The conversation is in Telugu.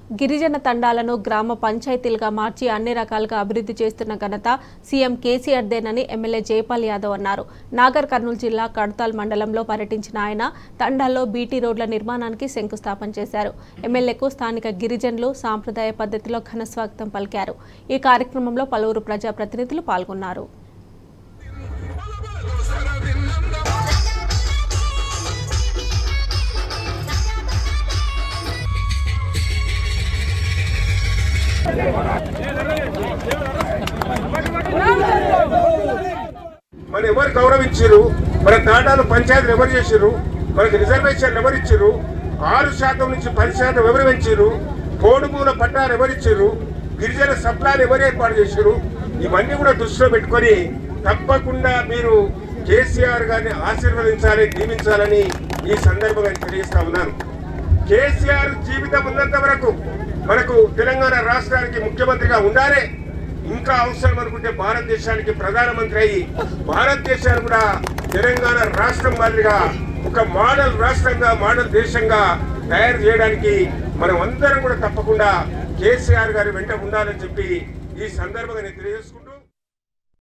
గిరిజన తండాలను గ్రామ పంచాయతీలుగా మార్చి అన్ని రకాలుగా అభివృద్ధి చేస్తున్న ఘనత సీఎం కేసీఆర్దేనని ఎమ్మెల్యే జైపాల్ యాదవ్ అన్నారు నాగర్ కర్నూలు జిల్లా కడతాల్ మండలంలో పర్యటించిన ఆయన తండాల్లో బీటీ రోడ్ల నిర్మాణానికి శంకుస్థాపన చేశారు ఎమ్మెల్యేకు స్థానిక గిరిజనులు సాంప్రదాయ పద్ధతిలో ఘనస్వాగతం పలికారు ఈ కార్యక్రమంలో పలువురు ప్రజాప్రతినిధులు పాల్గొన్నారు మన ఎవరు గౌరవించారు మన తాండాలు పంచాయతీలు ఎవరు చేసిర్రు మనకి రిజర్వేషన్లు ఎవరు ఇచ్చారు ఆరు శాతం నుంచి పది శాతం ఎవరు పెంచారు కోడుమూల పట్టాలు ఎవరు ఇచ్చారు గిరిజన సప్లాలు ఎవరు ఏర్పాటు చేశారు ఇవన్నీ కూడా దృష్టిలో పెట్టుకొని తప్పకుండా మీరు కేసీఆర్ గారిని ఆశీర్వదించాలి దీవించాలని ఈ సందర్భంగా తెలియజేస్తా ఉన్నాను కేసీఆర్ జీవితం ఉన్నంత వరకు మనకు తెలంగాణ రాష్ట్రానికి ముఖ్యమంత్రిగా ఉండాలి ఇంకా అవసరం అనుకుంటే భారతదేశానికి ప్రధానమంత్రి అయ్యి భారతదేశాన్ని కూడా తెలంగాణ రాష్ట్రం మాదిరిగా ఒక మోడల్ రాష్ట్రంగా మోడల్ దేశంగా తయారు చేయడానికి మనం అందరం కూడా తప్పకుండా కేసీఆర్ గారి వెంట ఉండాలని చెప్పి ఈ సందర్భంగా నేను తెలియజేసుకుంటున్నాను